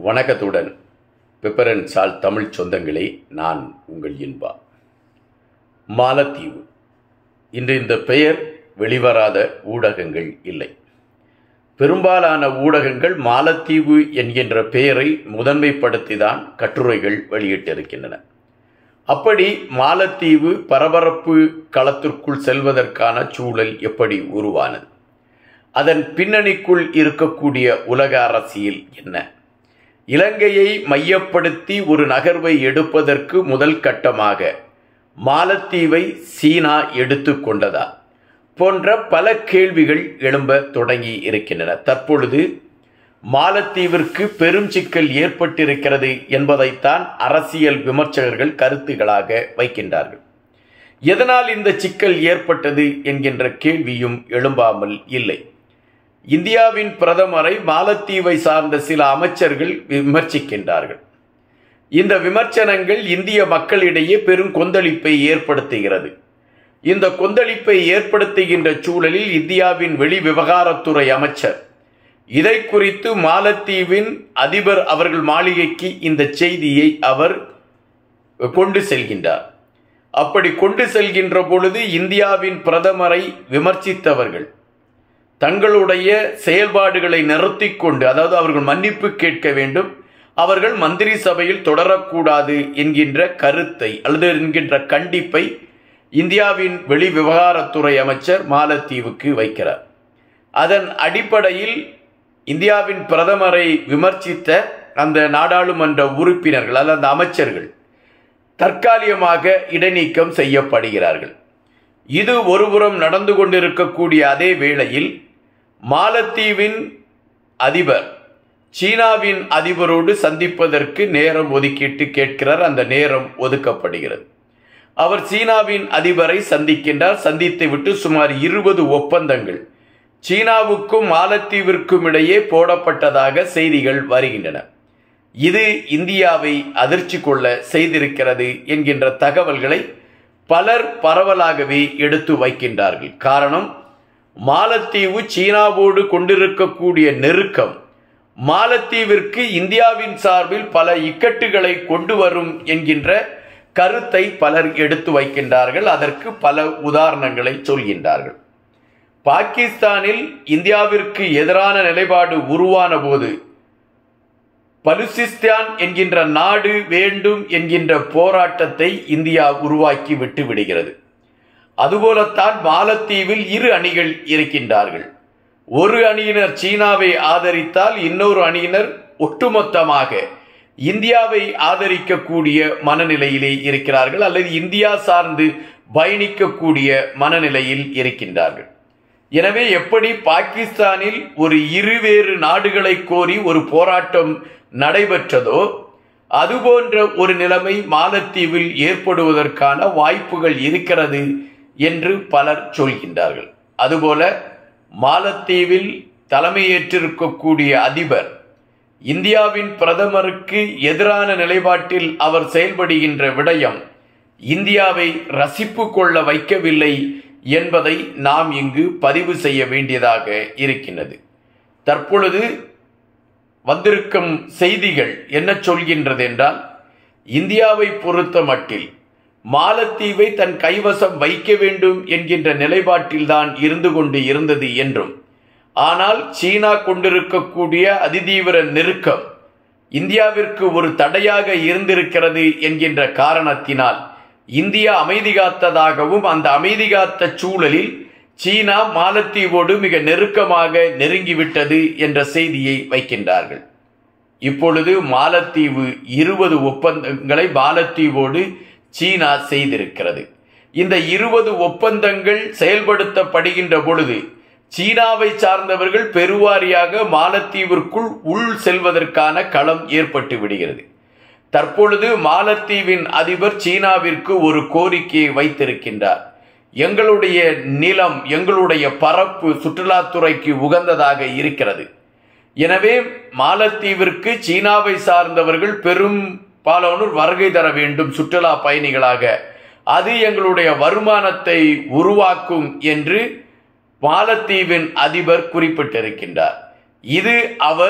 வணக்கத்துடன் pepper and சால் தமிழ் சொந்தங்களே நான் உங்கள் இன்பா மாலத்தீவு இன்று இந்த பெயர் வெளிவராத ஊடகங்கள் இல்லை பெரும்பாலான ஊடகங்கள் மாலத்தீவு என்கின்ற பெயரை முதன்மைப்படுத்திதான் கட்டுரைகள் வெளியிட்டிருக்கின்றன அப்படி மாலத்தீவு பரபரப்பு களத்திற்குள் செல்வதற்கான சூழல் எப்படி உருவானது அதன் பின்னணிக்குள் இருக்கக்கூடிய உலக அரசியல் என்ன இலங்கையை மையப்படுத்தி ஒரு நகர்வை எடுப்பதற்கு முதல் கட்டமாக மாலத்தீவை சீனா எடுத்துக்கொண்டதா போன்ற பல கேள்விகள் எழும்ப தொடங்கி இருக்கின்றன தற்பொழுது மாலத்தீவிற்கு பெரும் சிக்கல் ஏற்பட்டிருக்கிறது என்பதைத்தான் அரசியல் விமர்சகர்கள் கருத்துகளாக வைக்கின்றார்கள் எதனால் இந்த சிக்கல் ஏற்பட்டது என்கின்ற கேள்வியும் எழும்பாமல் இல்லை இந்தியாவின் பிரதமரை மாலத்தீவை சார்ந்த சில அமைச்சர்கள் விமர்சிக்கின்றார்கள் இந்த விமர்சனங்கள் இந்திய மக்களிடையே பெரும் கொந்தளிப்பை ஏற்படுத்துகிறது இந்த கொந்தளிப்பை ஏற்படுத்துகின்ற சூழலில் இந்தியாவின் வெளி விவகாரத்துறை அமைச்சர் இதை குறித்து மாலத்தீவின் அதிபர் அவர்கள் மாளிகைக்கு இந்த செய்தியை அவர் கொண்டு செல்கின்றார் அப்படி கொண்டு செல்கின்ற பொழுது இந்தியாவின் பிரதமரை விமர்சித்தவர்கள் தங்களுடைய செயல்பாடுகளை நிறுத்தி கொண்டு அதாவது அவர்கள் மன்னிப்பு கேட்க வேண்டும் அவர்கள் மந்திரி சபையில் தொடரக்கூடாது என்கின்ற கருத்தை அல்லது என்கின்ற கண்டிப்பை இந்தியாவின் வெளி விவகாரத்துறை அமைச்சர் மாலத்தீவுக்கு வைக்கிறார் அதன் அடிப்படையில் இந்தியாவின் பிரதமரை விமர்சித்த அந்த நாடாளுமன்ற உறுப்பினர்கள் அல்லது அந்த அமைச்சர்கள் தற்காலிகமாக இடைநீக்கம் செய்யப்படுகிறார்கள் இது ஒருபுறம் நடந்து கொண்டிருக்கக்கூடிய அதே வேளையில் மாலத்தீவின் அதிபர் சீனாவின் அதிபரோடு சந்திப்பதற்கு நேரம் ஒதுக்கிட்டு கேட்கிறார் அந்த நேரம் ஒதுக்கப்படுகிறது அவர் சீனாவின் அதிபரை சந்திக்கின்றார் சந்தித்து விட்டு சுமார் இருபது ஒப்பந்தங்கள் சீனாவுக்கும் மாலத்தீவிற்கும் இடையே போடப்பட்டதாக செய்திகள் வருகின்றன இது இந்தியாவை அதிர்ச்சி கொள்ள செய்திருக்கிறது என்கின்ற தகவல்களை பலர் பரவலாகவே எடுத்து வைக்கின்றார்கள் காரணம் மாலத்தீவு சீனாவோடு கொண்டிருக்கக்கூடிய நெருக்கம் மாலத்தீவிற்கு இந்தியாவின் சார்பில் பல இக்கட்டுகளை கொண்டு வரும் என்கின்ற கருத்தை பலர் எடுத்து வைக்கின்றார்கள் அதற்கு பல உதாரணங்களை சொல்கின்றார்கள் பாகிஸ்தானில் இந்தியாவிற்கு எதிரான நிலைப்பாடு உருவான போது பலுசிஸ்தான் என்கின்ற நாடு வேண்டும் என்கின்ற போராட்டத்தை இந்தியா உருவாக்கி விட்டு விடுகிறது அதுபோலத்தான் மாலத்தீவில் இரு அணிகள் இருக்கின்றார்கள் ஒரு அணியினர் சீனாவை ஆதரித்தால் இன்னொரு அணியினர் ஒட்டுமொத்தமாக இந்தியாவை ஆதரிக்கக்கூடிய மனநிலையிலே இருக்கிறார்கள் அல்லது இந்தியா சார்ந்து பயணிக்கக்கூடிய மனநிலையில் இருக்கின்றார்கள் எனவே எப்படி பாகிஸ்தானில் ஒரு இருவேறு நாடுகளை கோரி ஒரு போராட்டம் நடைபெற்றதோ அதுபோன்ற ஒரு நிலைமை மாலத்தீவில் ஏற்படுவதற்கான வாய்ப்புகள் இருக்கிறது என்று பலர் சொல்கின்றார்கள் அதுபோல மாலத்தீவில் தலைமையேற்றிருக்கக்கூடிய அதிபர் இந்தியாவின் பிரதமருக்கு எதிரான நிலைப்பாட்டில் அவர் செயல்படுகின்ற விடயம் இந்தியாவை ரசிப்பு கொள்ள வைக்கவில்லை என்பதை நாம் இங்கு பதிவு செய்ய வேண்டியதாக இருக்கின்றது தற்பொழுது வந்திருக்கும் செய்திகள் என்ன சொல்கின்றது என்றால் இந்தியாவை பொறுத்த மட்டில் மாலத்தீவை தன் கைவசம் வைக்க வேண்டும் என்கின்ற நிலைப்பாட்டில்தான் இருந்து கொண்டு இருந்தது என்றும் ஆனால் சீனா கொண்டிருக்கக்கூடிய அதிதீவிர நெருக்கம் இந்தியாவிற்கு ஒரு தடையாக இருந்திருக்கிறது என்கின்ற காரணத்தினால் இந்தியா அமைதி காத்ததாகவும் அந்த அமைதி காத்த சூழலில் சீனா மாலத்தீவோடு மிக நெருக்கமாக நெருங்கிவிட்டது என்ற செய்தியை வைக்கின்றார்கள் இப்பொழுது மாலத்தீவு இருபது ஒப்பந்தங்களை மாலத்தீவோடு சீனா செய்திருக்கிறது இந்த இருபது ஒப்பந்தங்கள் செயல்படுத்தப்படுகின்ற பொழுது சீனாவை சார்ந்தவர்கள் பெருவாரியாக மாலத்தீவிற்குள் உள் செல்வதற்கான களம் ஏற்பட்டு விடுகிறது தற்பொழுது மாலத்தீவின் அதிபர் சீனாவிற்கு ஒரு கோரிக்கையை வைத்திருக்கின்றார் எங்களுடைய நிலம் எங்களுடைய பரப்பு சுற்றுலாத்துறைக்கு உகந்ததாக இருக்கிறது எனவே மாலத்தீவிற்கு சீனாவை சார்ந்தவர்கள் பெரும் பாலானோர் வருகை தர வேண்டும் சுற்றுலா பயணிகளாக அது எங்களுடைய வருமானத்தை உருவாக்கும் என்று மாலத்தீவின் அதிபர் குறிப்பிட்டிருக்கின்றார் இது அவர்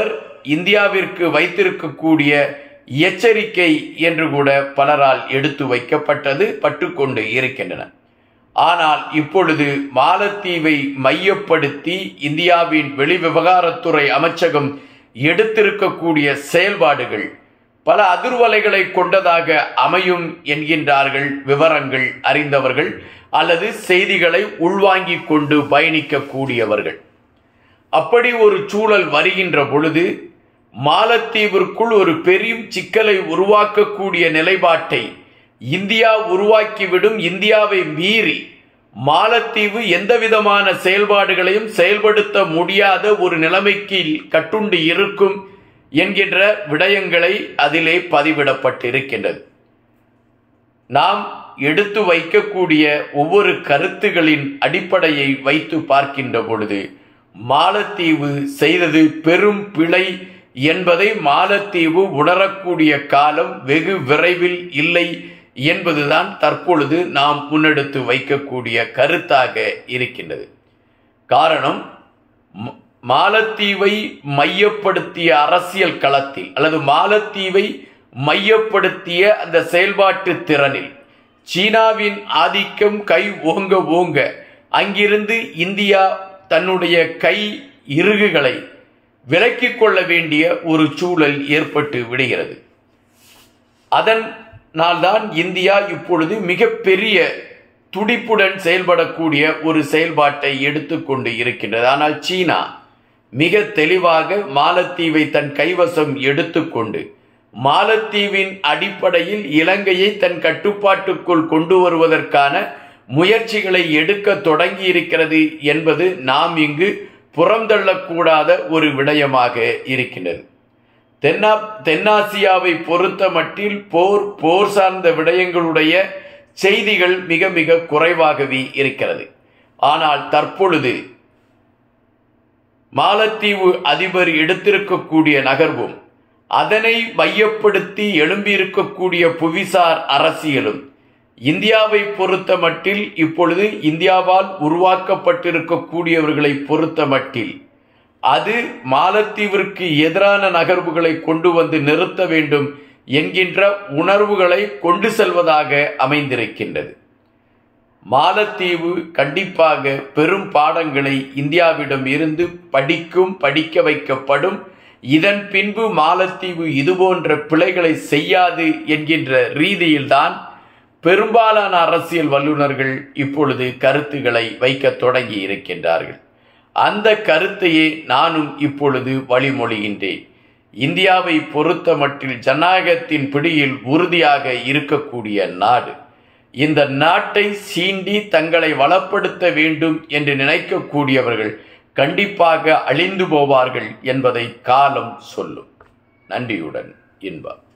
இந்தியாவிற்கு வைத்திருக்கக்கூடிய எச்சரிக்கை என்று கூட பலரால் எடுத்து வைக்கப்பட்டது பட்டுக்கொண்டு இருக்கின்றன ஆனால் இப்பொழுது மாலத்தீவை மையப்படுத்தி இந்தியாவின் வெளிவிவகாரத்துறை அமைச்சகம் எடுத்திருக்கக்கூடிய செயல்பாடுகள் பல அதிர்வலைகளை கொண்டதாக அமையும் என்கின்றார்கள் விவரங்கள் அறிந்தவர்கள் அல்லது செய்திகளை உள்வாங்கிக் கொண்டு பயணிக்கக்கூடியவர்கள் அப்படி ஒரு சூழல் வருகின்ற பொழுது மாலத்தீவிற்குள் ஒரு பெரும் சிக்கலை உருவாக்கக்கூடிய நிலைப்பாட்டை இந்தியா உருவாக்கிவிடும் இந்தியாவை மீறி மாலத்தீவு எந்த விதமான செயல்பாடுகளையும் செயல்படுத்த முடியாத ஒரு நிலைமைக்கு கட்டுண்டு இருக்கும் என்கின்ற விடயங்களை அதிலே பதிவிடப்பட்டிருக்கின்றது நாம் எடுத்து வைக்கக்கூடிய ஒவ்வொரு கருத்துகளின் அடிப்படையை வைத்து பார்க்கின்ற பொழுது மாலத்தீவு செய்தது பெரும் பிழை என்பதை மாலத்தீவு உணரக்கூடிய காலம் வெகு விரைவில் இல்லை என்பதுதான் தற்பொழுது நாம் முன்னெடுத்து வைக்கக்கூடிய கருத்தாக இருக்கின்றது காரணம் மாலத்தீவை மையப்படுத்திய அரசியல் களத்தில் அல்லது மாலத்தீவை மையப்படுத்திய அந்த செயல்பாட்டு திறனில் சீனாவின் ஆதிக்கம் கை ஓங்க ஓங்க அங்கிருந்து இந்தியா தன்னுடைய கை இறுகுகளை விலக்கிக் கொள்ள வேண்டிய ஒரு சூழல் ஏற்பட்டு விடுகிறது அதனால்தான் இந்தியா இப்பொழுது மிகப்பெரிய துடிப்புடன் செயல்படக்கூடிய ஒரு செயல்பாட்டை எடுத்துக்கொண்டு இருக்கின்றது ஆனால் சீனா மிக தெளிவாக மாலத்தீவை தன் கைவசம் எடுத்துக்கொண்டு மாலத்தீவின் அடிப்படையில் இலங்கையை தன் கட்டுப்பாட்டுக்குள் கொண்டு வருவதற்கான முயற்சிகளை எடுக்க தொடங்கி இருக்கிறது என்பது நாம் இங்கு புறந்தள்ளக்கூடாத ஒரு விடயமாக இருக்கின்றது தென்னா தென்னாசியாவை பொறுத்த மட்டில் போர் போர் சார்ந்த விடயங்களுடைய செய்திகள் மிக மிக குறைவாகவே இருக்கிறது ஆனால் தற்பொழுது மாலத்தீவு அதிபர் எடுத்திருக்கக்கூடிய நகர்வும் அதனை மையப்படுத்தி எழும்பியிருக்கக்கூடிய புவிசார் அரசியலும் இந்தியாவை பொறுத்த மட்டில் இப்பொழுது இந்தியாவால் உருவாக்கப்பட்டிருக்கக்கூடியவர்களை பொறுத்த மட்டில் அது மாலத்தீவிற்கு எதிரான நகர்வுகளை கொண்டு வந்து நிறுத்த வேண்டும் என்கின்ற உணர்வுகளை கொண்டு செல்வதாக அமைந்திருக்கின்றது மாலத்தீவு கண்டிப்பாக பெரும் பாடங்களை இந்தியாவிடம் இருந்து படிக்கும் படிக்க வைக்கப்படும் இதன் பின்பு மாலத்தீவு இதுபோன்ற பிழைகளை செய்யாது என்கின்ற ரீதியில்தான் பெரும்பாலான அரசியல் வல்லுநர்கள் இப்பொழுது கருத்துக்களை வைக்க தொடங்கி இருக்கின்றார்கள் அந்த கருத்தையே நானும் இப்பொழுது வழிமொழிகின்றேன் இந்தியாவை பொறுத்த மட்டில் ஜனநாயகத்தின் பிடியில் உறுதியாக இருக்கக்கூடிய நாடு இந்த நாட்டை சீண்டி தங்களை வளப்படுத்த வேண்டும் என்று நினைக்கக்கூடியவர்கள் கண்டிப்பாக அழிந்து போவார்கள் என்பதை காலம் சொல்லும் நன்றியுடன் இன்பம்